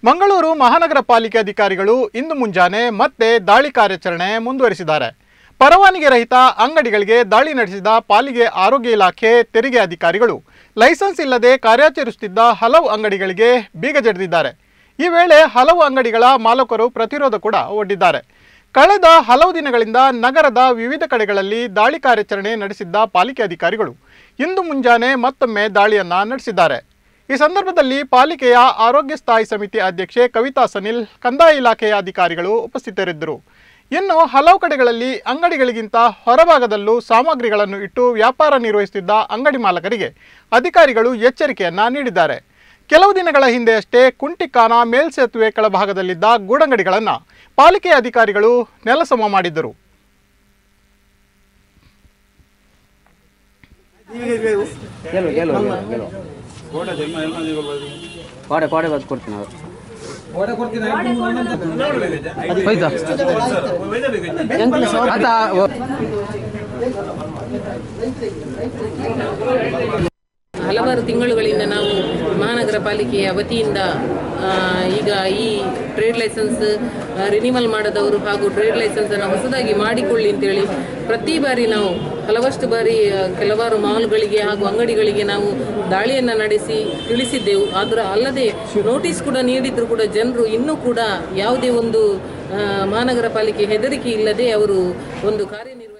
ಮಂಗಳೂರು ಮಹಾನಗರ ಪಾಲಿಕೆ ಅಧಿಕಾರಿಗಳು ಇಂದು ಮುಂಜಾನೆ ಮತ್ತೆ ದಾಳಿ ಕಾರ್ಯಾಚರಣೆ ಮುಂದುವರಿಸಿದ್ದಾರೆ ಪರವಾನಗಿ ರಹಿತ ಅಂಗಡಿಗಳಿಗೆ ದಾಳಿ ನಡೆಸಿದ ಪಾಲಿಕೆ ಆರೋಗ್ಯ ಇಲಾಖೆ ತೆರಿಗೆ ಅಧಿಕಾರಿಗಳು ಲೈಸೆನ್ಸ್ ಇಲ್ಲದೆ ಕಾರ್ಯಾಚರಿಸುತ್ತಿದ್ದ ಹಲವು ಅಂಗಡಿಗಳಿಗೆ ಬೀಗ ಜಡಿದಿದ್ದಾರೆ ಈ ವೇಳೆ ಹಲವು ಅಂಗಡಿಗಳ ಮಾಲಕರು ಪ್ರತಿರೋಧ ಕೂಡ ಒಡ್ಡಿದ್ದಾರೆ ಕಳೆದ ಹಲವು ದಿನಗಳಿಂದ ನಗರದ ವಿವಿಧ ಕಡೆಗಳಲ್ಲಿ ದಾಳಿ ಕಾರ್ಯಾಚರಣೆ ನಡೆಸಿದ್ದ ಪಾಲಿಕೆ ಅಧಿಕಾರಿಗಳು ಇಂದು ಮುಂಜಾನೆ ಮತ್ತೊಮ್ಮೆ ದಾಳಿಯನ್ನ ನಡೆಸಿದ್ದಾರೆ ಈ ಸಂದರ್ಭದಲ್ಲಿ ಪಾಲಿಕೆಯ ಆರೋಗ್ಯ ಸ್ಥಾಯಿ ಸಮಿತಿ ಅಧ್ಯಕ್ಷೆ ಕವಿತಾ ಸನಿಲ್ ಕಂದಾಯ ಇಲಾಖೆಯ ಅಧಿಕಾರಿಗಳು ಉಪಸ್ಥಿತರಿದ್ದರು ಇನ್ನು ಹಲವು ಕಡೆಗಳಲ್ಲಿ ಅಂಗಡಿಗಳಿಗಿಂತ ಹೊರಭಾಗದಲ್ಲೂ ಸಾಮಗ್ರಿಗಳನ್ನು ಇಟ್ಟು ವ್ಯಾಪಾರ ನಿರ್ವಹಿಸುತ್ತಿದ್ದ ಅಂಗಡಿ ಮಾಲಕರಿಗೆ ಅಧಿಕಾರಿಗಳು ಎಚ್ಚರಿಕೆಯನ್ನ ನೀಡಿದ್ದಾರೆ ಕೆಲವು ದಿನಗಳ ಹಿಂದೆಯಷ್ಟೇ ಕುಂಟಿಕಾನ ಮೇಲ್ಸೇತುವೆ ಕೆಳಭಾಗದಲ್ಲಿದ್ದ ಗೂಡಂಗಡಿಗಳನ್ನು ಪಾಲಿಕೆ ಅಧಿಕಾರಿಗಳು ನೆಲಸಮ ಮಾಡಿದ್ದರು ಗೆಲ್ಲು ಗೆಲ್ಲು ಗೆಲ್ಲು ಕೋಡೆ ಕೋಡೆ ಬಸ್ ಕೊಡ್ತೀನಿ ಅವರು ಹೋಯ್ತಾ ಆತ ಹಲವಾರು ತಿಂಗಳುಗಳಿಂದ ನಾವು ಮಹಾನಗರ ಪಾಲಿಕೆಯ ವತಿಯಿಂದ ಆ, ಈಗ ಈ ಟ್ರೇಡ್ ಲೈಸೆನ್ಸ್ ರಿನಿವಲ್ ಮಾಡದವರು ಹಾಗೂ ಟ್ರೇಡ್ ಲೈಸೆನ್ಸನ್ನು ಹೊಸದಾಗಿ ಮಾಡಿಕೊಳ್ಳಿ ಅಂತೇಳಿ ಪ್ರತಿ ಬಾರಿ ನಾವು ಹಲವಷ್ಟು ಬಾರಿ ಆ, ಕೆಲವಾರು ಮಾಲ್ಗಳಿಗೆ ಹಾಗೂ ಅಂಗಡಿಗಳಿಗೆ ನಾವು ದಾಳಿಯನ್ನು ನಡೆಸಿ ತಿಳಿಸಿದ್ದೆವು ಅದರ ಅಲ್ಲದೆ ನೋಟಿಸ್ ಕೂಡ ನೀಡಿದ್ರು ಕೂಡ ಜನರು ಇನ್ನೂ ಕೂಡ ಯಾವುದೇ ಒಂದು ಆ, ಮಹಾನಗರ ಪಾಲಿಕೆ ಹೆದರಿಕೆ ಇಲ್ಲದೆ ಅವರು ಒಂದು ಕಾರ್ಯನಿರ್ವ